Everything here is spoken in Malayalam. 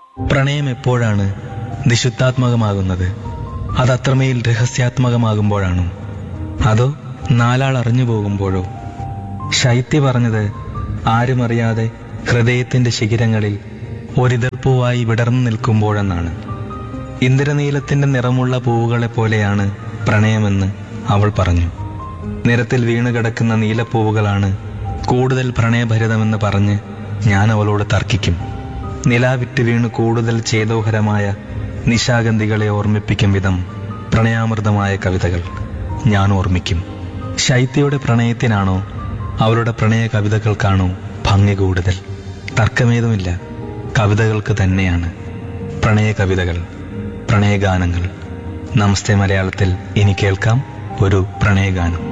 പ്രണയം എപ്പോഴാണ് നിശുദ്ധാത്മകമാകുന്നത് അത് അത്രമേൽ രഹസ്യാത്മകമാകുമ്പോഴാണോ അതോ നാലാൾ അറിഞ്ഞു പോകുമ്പോഴോ ശൈത്യ പറഞ്ഞത് ആരുമറിയാതെ ഹൃദയത്തിന്റെ ശിഖിരങ്ങളിൽ ഒരിതൾപ്പൂവായി വിടർന്നു നിൽക്കുമ്പോഴെന്നാണ് ഇന്ദ്രനീലത്തിന്റെ നിറമുള്ള പൂവുകളെ പോലെയാണ് പ്രണയമെന്ന് അവൾ പറഞ്ഞു നിരത്തിൽ വീണു കിടക്കുന്ന നീലപ്പൂവുകളാണ് കൂടുതൽ പ്രണയഭരിതമെന്ന് പറഞ്ഞ് ഞാൻ അവളോട് തർക്കിക്കും നിലാവിറ്റ് വീണ് കൂടുതൽ ചേതോഹരമായ നിശാഗന്ധികളെ ഓർമ്മിപ്പിക്കും വിധം പ്രണയാമൃതമായ കവിതകൾ ഞാൻ ഓർമ്മിക്കും ശൈത്യയുടെ പ്രണയത്തിനാണോ അവളുടെ പ്രണയ കവിതകൾക്കാണോ ഭംഗി കൂടുതൽ തർക്കമേതുമില്ല കവിതകൾക്ക് തന്നെയാണ് പ്രണയ കവിതകൾ പ്രണയഗാനങ്ങൾ നമസ്തേ മലയാളത്തിൽ ഇനി കേൾക്കാം ഒരു പ്രണയഗാനം